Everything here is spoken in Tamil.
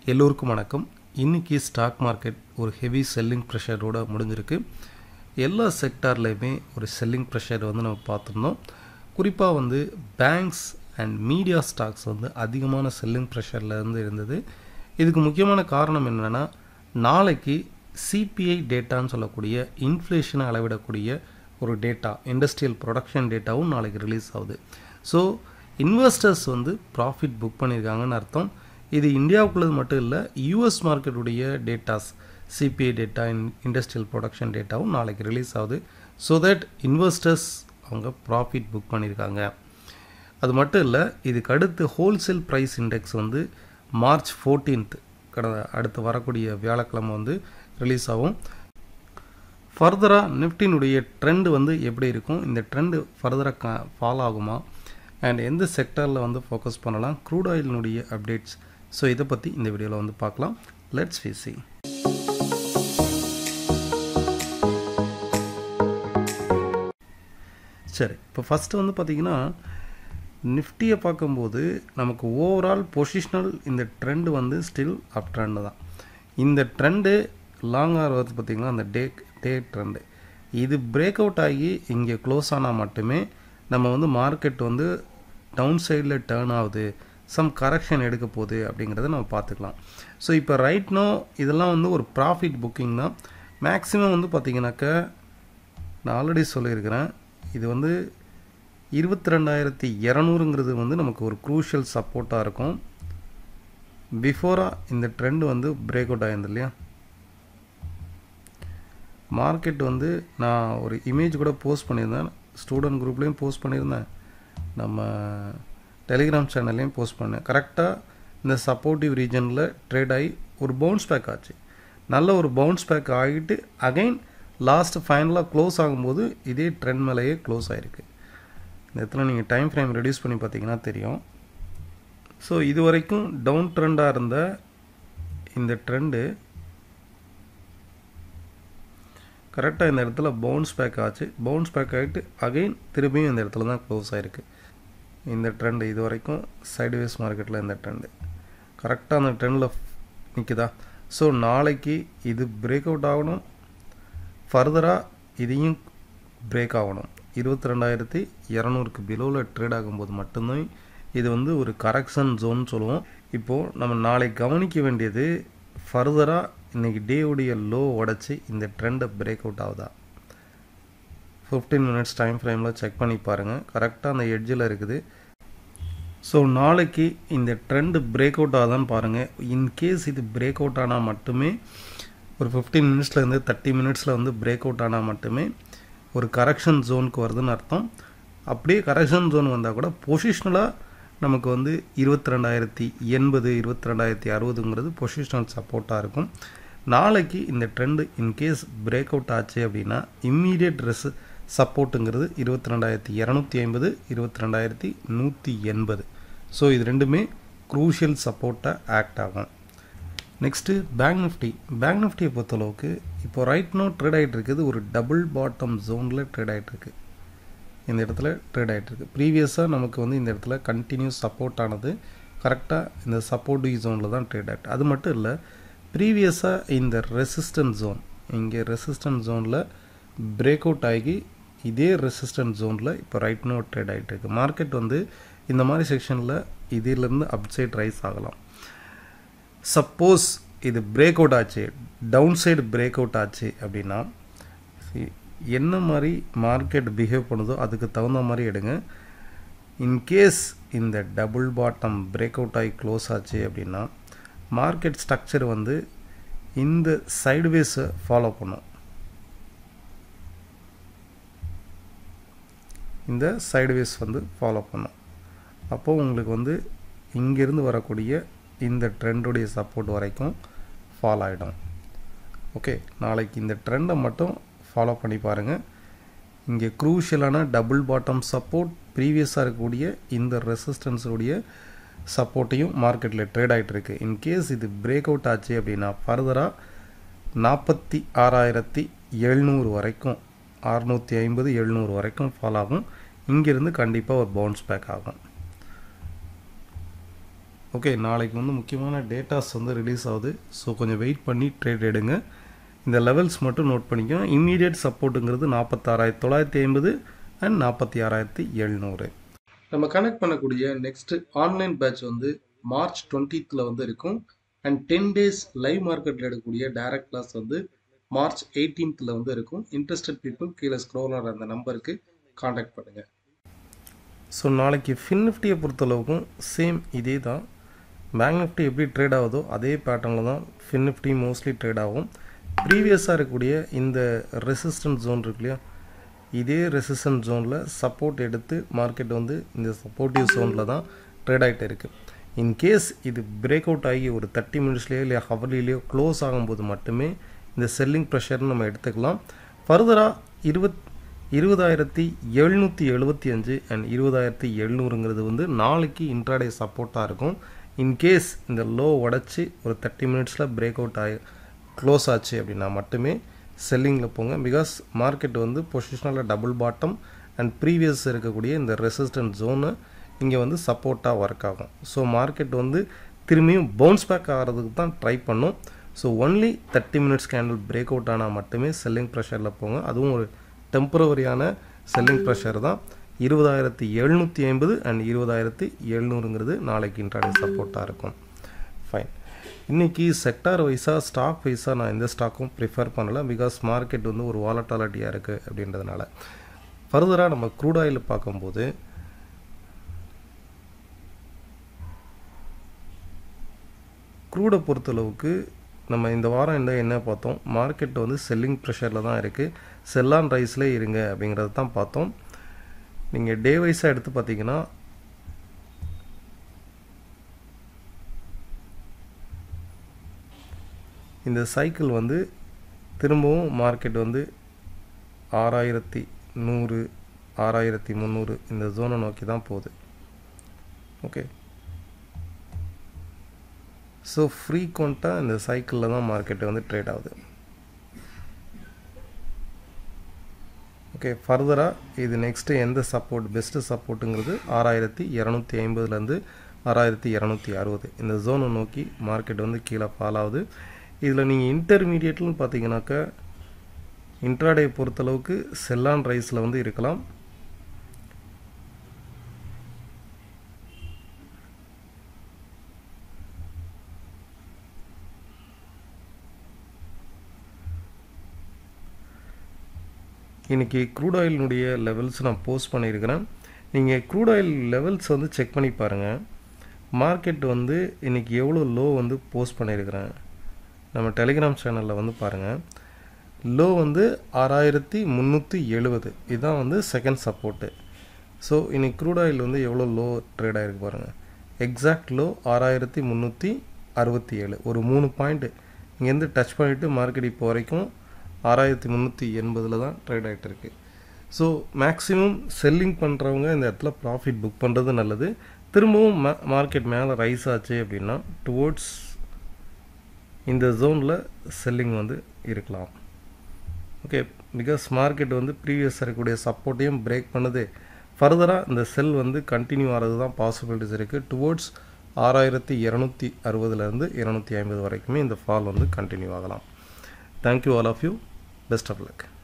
எல்லோருக்கும் வணக்கம் இன்றைக்கி ஸ்டாக் மார்க்கெட் ஒரு ஹெவி செல்லிங் ப்ரெஷரோட முடிஞ்சிருக்கு எல்லா செக்டார்லேயுமே ஒரு செல்லிங் ப்ரெஷர் வந்து நம்ம பார்த்துருந்தோம் குறிப்பாக வந்து பேங்க்ஸ் அண்ட் மீடியா ஸ்டாக்ஸ் வந்து அதிகமான செல்லிங் ப்ரெஷரில் இருந்து இருந்தது இதுக்கு முக்கியமான காரணம் என்னென்னா நாளைக்கு சிபிஐ டேட்டான்னு சொல்லக்கூடிய இன்ஃப்ளேஷனை அளவிடக்கூடிய ஒரு டேட்டா இண்டஸ்ட்ரியல் ப்ரொடக்ஷன் டேட்டாவும் நாளைக்கு ரிலீஸ் ஆகுது ஸோ இன்வெஸ்டர்ஸ் வந்து ப்ராஃபிட் புக் பண்ணியிருக்காங்கன்னு அர்த்தம் இது இந்தியாவுக்குள்ளது மட்டும் இல்லை யூஎஸ் மார்க்கெட்டுடைய datas CPI data in industrial production டேட்டாவும் நாளைக்கு ரிலீஸ் ஆகுது ஸோ தட் இன்வெஸ்டர்ஸ் அவங்க ப்ராஃபிட் புக் பண்ணியிருக்காங்க அது மட்டும் இல்லை இதுக்கு அடுத்து ஹோல்சேல் ப்ரைஸ் இண்டெக்ஸ் வந்து மார்ச் ஃபோர்டீன்த் கடந்த அடுத்து வரக்கூடிய வியாழக்கிழமை வந்து ரிலீஸ் ஆகும் ஃபர்தராக நிஃப்டினுடைய ட்ரெண்டு வந்து எப்படி இருக்கும் இந்த ட்ரெண்டு ஃபர்தராக க ஃபாலோ ஆகுமா அண்ட் எந்த செக்டரில் வந்து ஃபோக்கஸ் பண்ணலாம் க்ரூட் ஆயிலினுடைய அப்டேட்ஸ் ஸோ இதை பற்றி இந்த வீடியோவில் வந்து பார்க்கலாம் லெட்ஸ் சி சரி இப்போ ஃபஸ்ட்டு வந்து பார்த்திங்கன்னா நிஃப்டியை பார்க்கும்போது நமக்கு ஓவரால் பொசிஷனல் இந்த ட்ரெண்டு வந்து ஸ்டில் அப் ட்ரெண்டு தான் இந்த ட்ரெண்டு லாங் ஆர் வருது பார்த்திங்கன்னா அந்த டே டே ட்ரெண்டு இது பிரேக் அவுட் ஆகி இங்கே க்ளோஸ் ஆனால் மட்டுமே நம்ம வந்து மார்க்கெட் வந்து டவுன் சைடில் டேர்ன் ஆகுது சம் கரெக்ஷன் எடுக்க போகுது அப்படிங்கிறத நம்ம பார்த்துக்கலாம் ஸோ இப்போ ரைட் நோ இதெல்லாம் வந்து ஒரு ப்ராஃபிட் புக்கிங் தான் மேக்ஸிமம் வந்து பார்த்திங்கனாக்கா நான் ஆல்ரெடி சொல்லியிருக்கிறேன் இது வந்து இருபத்தி ரெண்டாயிரத்தி இரநூறுங்கிறது வந்து நமக்கு ஒரு க்ரூஷியல் சப்போர்ட்டாக இருக்கும் பிஃபோராக இந்த ட்ரெண்ட் வந்து பிரேக் அவுட் ஆயிருந்தது இல்லையா மார்க்கெட் வந்து நான் ஒரு இமேஜ் கூட போஸ்ட் பண்ணியிருந்தேன் ஸ்டூடெண்ட் குரூப்லேயும் போஸ்ட் பண்ணியிருந்தேன் நம்ம டெலிகிராம் சேனல்லையும் போஸ்ட் பண்ணேன் கரெக்டாக இந்த சப்போர்ட்டிவ் ரீஜனில் ட்ரேட் ஆகி ஒரு பவுன்ஸ் பேக் ஆச்சு நல்ல ஒரு பவுன்ஸ் பேக் ஆகிட்டு அகைன் லாஸ்ட் ஃபைனலாக க்ளோஸ் ஆகும்போது இதே ட்ரெண்ட் மேலேயே க்ளோஸ் ஆகிருக்கு இந்த இடத்துல நீங்கள் டைம் ஃப்ரேம் ரெடியூஸ் பண்ணி பார்த்தீங்கன்னா தெரியும் ஸோ இது வரைக்கும் டவுன் ட்ரெண்டாக இருந்த இந்த ட்ரெண்டு கரெக்டாக இந்த இடத்துல பவுன்ஸ் பேக் ஆச்சு பவுன்ஸ் பேக் ஆகிட்டு அகைன் திரும்பியும் இந்த இடத்துல தான் க்ளோஸ் ஆகிருக்கு இந்த ட்ரெண்டு இது வரைக்கும் சைடுவேஸ் மார்க்கெட்டில் இந்த ட்ரெண்டு கரெக்டாக அந்த ட்ரெண்டில் நிற்குதா ஸோ நாளைக்கு இது பிரேக் அவுட் ஆகணும் ஃபர்தராக இதையும் பிரேக் ஆகணும் இருபத்தி ரெண்டாயிரத்தி இரநூறுக்கு பிலோவில் ட்ரேட் ஆகும்போது மட்டும்தான் இது வந்து ஒரு கரெக்ஷன் ஜோன் சொல்லுவோம் இப்போது நம்ம நாளைக்கு கவனிக்க வேண்டியது ஃபர்தராக இன்றைக்கி டேவுடைய லோ உடச்சி இந்த ட்ரெண்டை பிரேக் அவுட் ஆகுதா ஃபிஃப்டீன் மினிட்ஸ் டைம் ஃப்ரேமில் செக் பண்ணி பாருங்கள் கரெக்டாக அந்த எட்ஜில் இருக்குது ஸோ நாளைக்கு இந்த ட்ரெண்டு பிரேக் அவுட் ஆகுதான்னு பாருங்கள் இன்கேஸ் இது பிரேக் அவுட் ஆனால் மட்டுமே ஒரு ஃபிஃப்டீன் மினிட்ஸ்லேருந்து தேர்ட்டி மினிட்ஸில் வந்து பிரேக் அவுட் ஆனால் மட்டுமே ஒரு கரெக்ஷன் ஜோனுக்கு வருதுன்னு அர்த்தம் அப்படியே கரெக்ஷன் ஜோன் வந்தால் கூட பொசிஷ்னலாக நமக்கு வந்து இருபத்தி ரெண்டாயிரத்தி எண்பது இருபத்தி ரெண்டாயிரத்தி அறுபதுங்கிறது பொசிஷனல் சப்போர்ட்டாக இருக்கும் நாளைக்கு இந்த ட்ரெண்டு இன்கேஸ் பிரேக் அவுட் ஆச்சு அப்படின்னா இம்மீடியட் ரெஸ் சப்போர்ட்டுங்கிறது இருபத்தி ரெண்டாயிரத்தி இரநூத்தி ஐம்பது இருபத்தி ரெண்டாயிரத்தி நூற்றி எண்பது ஸோ இது ரெண்டுமே க்ரூஷியல் சப்போர்ட்டாக ஆக்ட் ஆகும் நெக்ஸ்ட்டு பேங்க் நிஃப்டி பேங்க் நிஃப்டியை பொறுத்தளவுக்கு இப்போ ரைட் நோ ட்ரேட் ஆகிட்டு இருக்குது ஒரு டபுள் பாட்டம் ஜோனில் ட்ரேட் ஆகிட்டு இருக்கு இந்த இடத்துல ட்ரேட் ஆகிட்டு இருக்கு ப்ரீவியஸாக நமக்கு வந்து இந்த இடத்துல கண்டினியூஸ் சப்போர்ட் ஆனது கரெக்டாக இந்த சப்போர்ட்டிவ் ஜோனில் தான் ட்ரேட் ஆகிட்டு அது மட்டும் இல்லை ப்ரீவியஸாக இந்த ரெசிஸ்டன்ட் ஜோன் இங்கே ரெசிஸ்டன்ட் ஜோனில் பிரேக் அவுட் ஆகி இதே ரெசிஸ்டன்ட் ஜோனில் இப்போ ரைட் நோ ட்ரேட் ஆகிட்டு இருக்கு மார்க்கெட் வந்து இந்த மாதிரி செக்ஷனில் இதிலேருந்து அப்சைட் ரைஸ் ஆகலாம் சப்போஸ் இது பிரேக் அவுட் ஆச்சு டவுன் சைடு பிரேக் அவுட் ஆச்சு அப்படின்னா என்ன மாதிரி மார்க்கெட் பிஹேவ் பண்ணுதோ அதுக்கு தகுந்த மாதிரி எடுங்க இன்கேஸ் இந்த டபுள் பாட்டம் பிரேக் அவுட் ஆகி க்ளோஸ் ஆச்சு அப்படின்னா மார்க்கெட் ஸ்ட்ரக்சர் வந்து இந்த சைடுவேஸை ஃபாலோ பண்ணும் இந்த சைடுவேஸ் வந்து ஃபாலோ பண்ணும் அப்போது உங்களுக்கு வந்து இங்கேருந்து வரக்கூடிய இந்த ட்ரெண்டுடைய சப்போர்ட் வரைக்கும் ஃபாலோ ஆகிடும் ஓகே நாளைக்கு இந்த ட்ரெண்டை மட்டும் ஃபாலோ பண்ணி பாருங்கள் இங்கே க்ரூஷியலான டபுள் பாட்டம் சப்போர்ட் ப்ரீவியஸாக இருக்கக்கூடிய இந்த ரெசிஸ்டன்ஸுடைய சப்போர்ட்டையும் மார்க்கெட்டில் ட்ரேட் ஆகிட்டு இருக்கு இன்கேஸ் இது பிரேக் அவுட் ஆச்சு அப்படின்னா ஃபர்தராக நாற்பத்தி ஆறாயிரத்தி எழுநூறு வரைக்கும் அறுநூற்றி ஐம்பது எழுநூறு வரைக்கும் ஃபாலோ ஆகும் இங்கேருந்து கண்டிப்பாக ஒரு பவுன்ஸ் பேக் ஆகும் ஓகே நாளைக்கு வந்து முக்கியமான டேட்டாஸ் வந்து ரிலீஸ் ஆகுது ஸோ கொஞ்சம் வெயிட் பண்ணி ட்ரேட் எடுங்க இந்த லெவல்ஸ் மட்டும் நோட் பண்ணிக்கோங்க இம்மீடியட் சப்போர்ட்டுங்கிறது நாற்பத்தாறாயிரத்தி தொள்ளாயிரத்தி ஐம்பது அண்ட் நாற்பத்தி ஆறாயிரத்தி எழுநூறு நம்ம கனெக்ட் பண்ணக்கூடிய நெக்ஸ்ட் ஆன்லைன் பேட்ச் வந்து மார்ச் டுவெண்ட்டீத்தில் வந்து இருக்கும் அண்ட் டென் டேஸ் லைவ் மார்க்கெட்டில் எடுக்கக்கூடிய டைரக்ட் கிளாஸ் வந்து மார்ச் எயிட்டீன்த்தில் வந்து இருக்கும் இன்ட்ரெஸ்டட் பீப்புள் கீழே ஸ்க்ரோல் ஆகிற அந்த நம்பருக்கு காண்டாக்ட் பண்ணுங்கள் ஸோ நாளைக்கு ஃபின் நிஃப்டியை பொறுத்தளவுக்கும் சேம் இதே தான் பேங்க் நிஃப்டி எப்படி ட்ரேட் ஆகுதோ அதே பேட்டர்னில் தான் ஃபின் நிஃப்டி மோஸ்ட்லி ட்ரேட் ஆகும் ப்ரீவியஸாக இருக்கக்கூடிய இந்த ரெசிஸ்டன்ட் ஜோன் இருக்கு இல்லையா இதே ரெசிஸ்டன்ட் ஜோனில் சப்போர்ட் எடுத்து மார்க்கெட் வந்து இந்த சப்போர்ட்டிவ் ஜோனில் தான் ட்ரேட் ஆகிட்டு இருக்குது இன்கேஸ் இது பிரேக் அவுட் ஆகி ஒரு தேர்ட்டி மினிட்ஸ்லேயோ இல்லை ஹவர்லிலேயோ க்ளோஸ் ஆகும்போது மட்டுமே இந்த செல்லிங் ப்ரெஷர்னு நம்ம எடுத்துக்கலாம் ஃபர்தராக இருபத் இருபதாயிரத்தி எழுநூற்றி எழுபத்தி அஞ்சு அண்ட் இருபதாயிரத்தி எழுநூறுங்கிறது வந்து நாளைக்கு இன்ட்ராடே சப்போர்ட்டாக இருக்கும் இன்கேஸ் இந்த லோ உடச்சி ஒரு தேர்ட்டி மினிட்ஸில் பிரேக் அவுட் ஆகி க்ளோஸ் ஆச்சு அப்படின்னா மட்டுமே செல்லிங்கில் போங்க பிகாஸ் மார்க்கெட் வந்து பொசிஷனில் டபுள் பாட்டம் அண்ட் ப்ரீவியஸ் இருக்கக்கூடிய இந்த ரெசிஸ்டன்ட் ஜோனு இங்கே வந்து சப்போர்ட்டாக ஒர்க் ஆகும் ஸோ மார்க்கெட் வந்து திரும்பியும் பவுன்ஸ் பேக் ஆகிறதுக்கு தான் ட்ரை பண்ணும் so only thirty minutes candle break out ஆனால் மட்டுமே செல்லிங் ப்ரெஷரில் போங்க அதுவும் ஒரு டெம்பரவரியான செல்லிங் ப்ரெஷர் தான் இருபதாயிரத்தி எழுநூற்றி ஐம்பது அண்ட் இருபதாயிரத்தி எழுநூறுங்கிறது நாளைக்கு இன்ட்ராடே சப்போர்ட்டாக இருக்கும் ஃபைன் இன்றைக்கி செக்டார் வைஸாக ஸ்டாக் வைஸாக நான் எந்த ஸ்டாக்கும் ப்ரிஃபர் பண்ணலை பிகாஸ் மார்க்கெட் வந்து ஒரு வாலட்டாலிட்டியாக இருக்குது அப்படின்றதுனால ஃபர்தராக நம்ம க்ரூட் ஆயில் பார்க்கும்போது க்ரூடை பொறுத்தளவுக்கு நம்ம இந்த வாரம் என்ன என்ன பார்த்தோம் மார்க்கெட் வந்து செல்லிங் ப்ரெஷரில் தான் இருக்குது செல்லான் ரைஸ்லேயே இருங்க அப்படிங்கிறத தான் பார்த்தோம் நீங்கள் டே வைஸாக எடுத்து பார்த்தீங்கன்னா இந்த சைக்கிள் வந்து திரும்பவும் மார்க்கெட் வந்து ஆறாயிரத்தி நூறு ஆறாயிரத்தி முந்நூறு இந்த ஜோனை நோக்கி தான் போகுது ஓகே ஸோ ஃப்ரீக்வெண்ட்டாக இந்த சைக்கிளில் தான் மார்க்கெட்டு வந்து ட்ரேட் ஆகுது ஓகே ஃபர்தராக இது நெக்ஸ்ட்டு எந்த சப்போர்ட் பெஸ்ட்டு சப்போர்ட்டுங்கிறது ஆறாயிரத்தி இரநூத்தி ஐம்பதுலேருந்து ஆறாயிரத்தி இரநூத்தி அறுபது இந்த ஜோனை நோக்கி மார்க்கெட் வந்து கீழே ஃபால் ஆகுது இதில் நீங்கள் இன்டர்மீடியட்னு பார்த்தீங்கன்னாக்கா இன்ட்ராடே பொறுத்தளவுக்கு செல்லான் ரைஸில் வந்து இருக்கலாம் இன்றைக்கி க்ரூட் ஆயிலினுடைய லெவல்ஸ் நான் போஸ்ட் பண்ணியிருக்கிறேன் நீங்கள் க்ரூட் ஆயில் லெவல்ஸ் வந்து செக் பண்ணி பாருங்கள் மார்க்கெட் வந்து இன்றைக்கி எவ்வளோ லோ வந்து போஸ்ட் பண்ணியிருக்கிறேன் நம்ம டெலிகிராம் சேனலில் வந்து பாருங்கள் லோ வந்து ஆறாயிரத்தி முந்நூற்றி எழுபது இதுதான் வந்து செகண்ட் சப்போர்ட்டு ஸோ இன்றைக்கி க்ரூட் ஆயில் வந்து எவ்வளோ லோ ட்ரேட் ஆகிருக்கு பாருங்கள் எக்ஸாக்ட் லோ ஆறாயிரத்தி முந்நூற்றி அறுபத்தி ஏழு ஒரு மூணு பாயிண்ட்டு இங்கேருந்து டச் பண்ணிவிட்டு மார்க்கெட் இப்போ வரைக்கும் ஆறாயிரத்தி முந்நூற்றி எண்பதில் தான் ட்ரேட் ஆகிட்டு இருக்கு ஸோ மேக்ஸிமம் செல்லிங் பண்ணுறவங்க இந்த இடத்துல ப்ராஃபிட் புக் பண்ணுறது நல்லது திரும்பவும் மா மார்க்கெட் மேலே ரைஸ் ஆச்சு அப்படின்னா டுவோர்ட்ஸ் இந்த ஜோனில் செல்லிங் வந்து இருக்கலாம் ஓகே பிகாஸ் மார்க்கெட் வந்து ப்ரீவியஸ் இருக்கக்கூடிய சப்போர்ட்டையும் பிரேக் பண்ணுது ஃபர்தராக இந்த செல் வந்து கண்டினியூ ஆகிறது தான் பாசிபிலிட்டிஸ் இருக்குது டுவோர்ட்ஸ் ஆறாயிரத்தி இரநூத்தி அறுபதுலேருந்து இரநூத்தி ஐம்பது வரைக்குமே இந்த ஃபால் வந்து கண்டினியூ ஆகலாம் thank you all of you best of luck